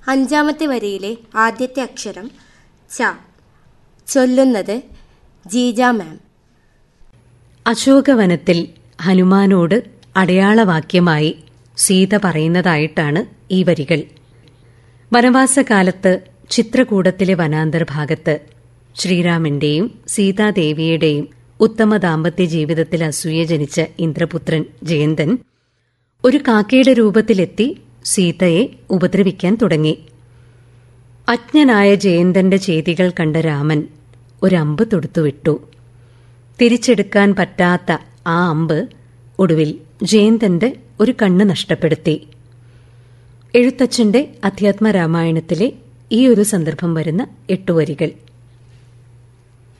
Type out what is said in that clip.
അഞ്ചാമത്തെ വരിയിലെ ആദ്യത്തെ അക്ഷരം ച ചൊല്ലുന്നത് ജീജ മാം അശോകവനത്തിൽ ഹനുമാനോട് അടയാളവാക്യമായി സീത പറയുന്നതായിട്ടാണ് ഈ വരികൾ വനവാസകാലത്ത് ചിത്രകൂടത്തിലെ വനാന്തർഭാഗത്ത് ശ്രീരാമന്റെയും സീതാദേവിയുടെയും ഉത്തമ ദാമ്പത്യ ജീവിതത്തിൽ അസൂയ ജനിച്ച ഇന്ദ്രപുത്രൻ ജയന്തൻ ഒരു കാക്കയുടെ രൂപത്തിലെത്തി സീതയെ ഉപദ്രവിക്കാൻ തുടങ്ങി അജ്ഞനായ ജയന്തന്റെ ചെയ്തികൾ കണ്ട രാമൻ ഒരമ്പ് തൊടുത്തുവിട്ടു തിരിച്ചെടുക്കാൻ പറ്റാത്ത ആ അമ്പ് ഒടുവിൽ ജയന്തന്റെ ഒരു കണ്ണ് നഷ്ടപ്പെടുത്തി എഴുത്തച്ഛന്റെ അധ്യാത്മ രാമായണത്തിലെ ഈ ഒരു സന്ദർഭം വരുന്ന എട്ടുവരികൾ